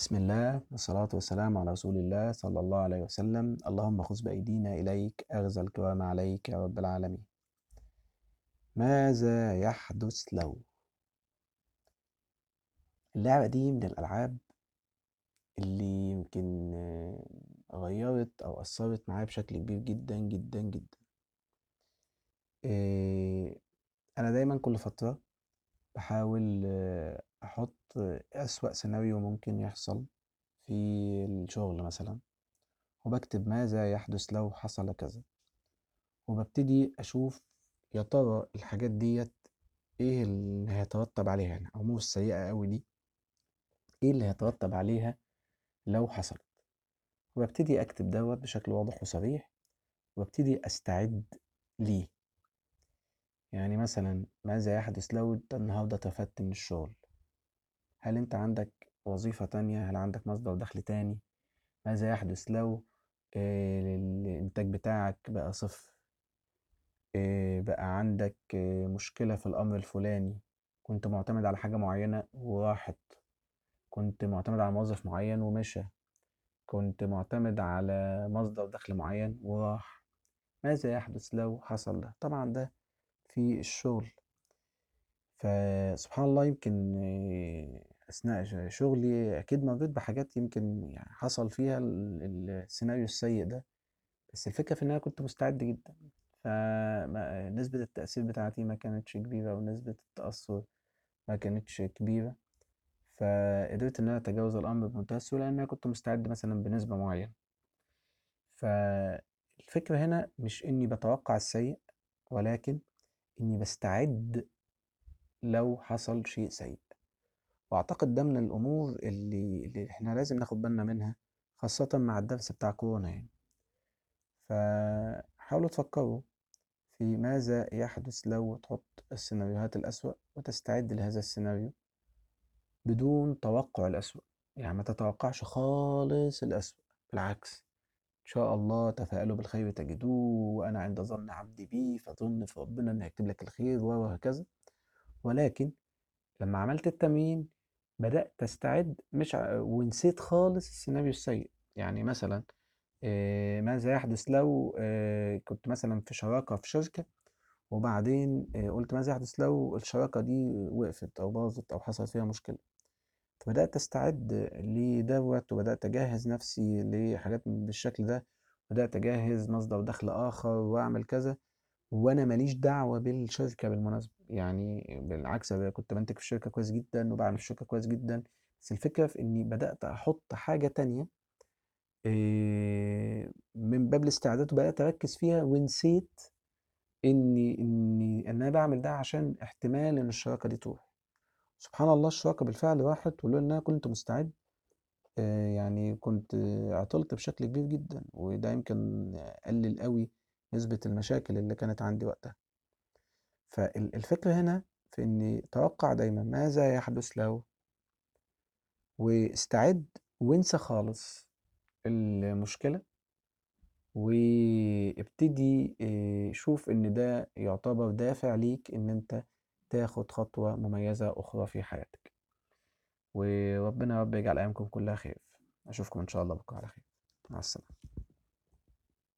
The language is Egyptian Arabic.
بسم الله والصلاة والسلام على رسول الله صلى الله عليه وسلم اللهم خذ بأيدينا إليك أغزى الكرام عليك يا رب العالمين ماذا يحدث لو اللعبة دي من الألعاب اللي يمكن آه، غيرت أو أثرت معايا بشكل كبير جدا جدا جدا آه، أنا دايما كل فترة بحاول آه، أحط أسوأ سيناريو ممكن يحصل في الشغل مثلا وبكتب ماذا يحدث لو حصل كذا وببتدي أشوف يا ترى الحاجات ديت إيه اللي هيترتب عليها يعني الأمور السيئة أوي دي إيه اللي هيترتب عليها لو حصلت وببتدي أكتب دوت بشكل واضح وصريح وابتدي أستعد ليه يعني مثلا ماذا يحدث لو انت النهارده اترفدت من الشغل هل انت عندك وظيفة تانية هل عندك مصدر دخل تاني ماذا يحدث لو آه، الإنتاج بتاعك بقى صفر آه، بقى عندك آه، مشكلة في الأمر الفلاني كنت معتمد على حاجة معينة وراحت كنت معتمد على موظف معين ومشى كنت معتمد على مصدر دخل معين وراح ماذا يحدث لو حصل ده طبعا ده في الشغل فسبحان الله يمكن آه، أثناء شغلي أكيد مريت بحاجات يمكن يعني حصل فيها السيناريو السيء ده بس الفكرة في إن أنا كنت مستعد جدا فنسبة التأثير بتاعتي ما كانتش كبيرة ونسبة التأثر ما كانتش كبيرة فقدرت إن أنا أتجاوز الأمر بمنتهى السهولة لأن أنا كنت مستعد مثلا بنسبة معينة فالفكرة هنا مش إني بتوقع السيء ولكن إني بستعد لو حصل شيء سيء واعتقد ده من الامور اللي, اللي احنا لازم ناخد بالنا منها خاصة مع الدرس بتاع كورونا يعني فحاولوا تفكروا في ماذا يحدث لو تحط السيناريوهات الأسوأ وتستعد لهذا السيناريو بدون توقع الأسوأ يعني ما تتوقعش خالص الأسوأ بالعكس إن شاء الله تفاءلوا بالخير تجدوه وأنا عند ظن عبدي بي فظن في ربنا إنه يكتب لك الخير وهكذا ولكن لما عملت التمرين بدأت أستعد مش ع... ونسيت خالص السيناريو السيء يعني مثلا آه، ماذا يحدث لو آه، كنت مثلا في شراكة في شركة وبعدين آه، قلت ماذا يحدث لو الشراكة دي وقفت أو باظت أو حصلت فيها مشكلة فبدأت أستعد لدوت وبدأت أجهز نفسي لحاجات بالشكل ده بدأت أجهز مصدر دخل آخر وأعمل كذا وأنا ماليش دعوة بالشركة بالمناسبة يعني بالعكس أنا كنت بنتج في الشركة كويس جدا وبعمل في الشركة كويس جدا بس الفكرة في إني بدأت أحط حاجة تانية آه، من باب الاستعداد وبدأت أركز فيها ونسيت إني إني إن أنا بعمل ده عشان احتمال إن الشراكة دي تروح سبحان الله الشراكة بالفعل راحت ولولا إن أنا كنت مستعد آه، يعني كنت عطلت بشكل كبير جدا وده يمكن قلل قوي نسبة المشاكل اللي كانت عندي وقتها فالفكرة هنا في إني توقع دايما ماذا يحدث لو واستعد وانسى خالص المشكلة وابتدي آه، شوف إن ده يعتبر دافع ليك إن أنت تاخد خطوة مميزة أخرى في حياتك وربنا يا رب يجعل أيامكم كلها خير أشوفكم إن شاء الله بكرة على خير مع السلامة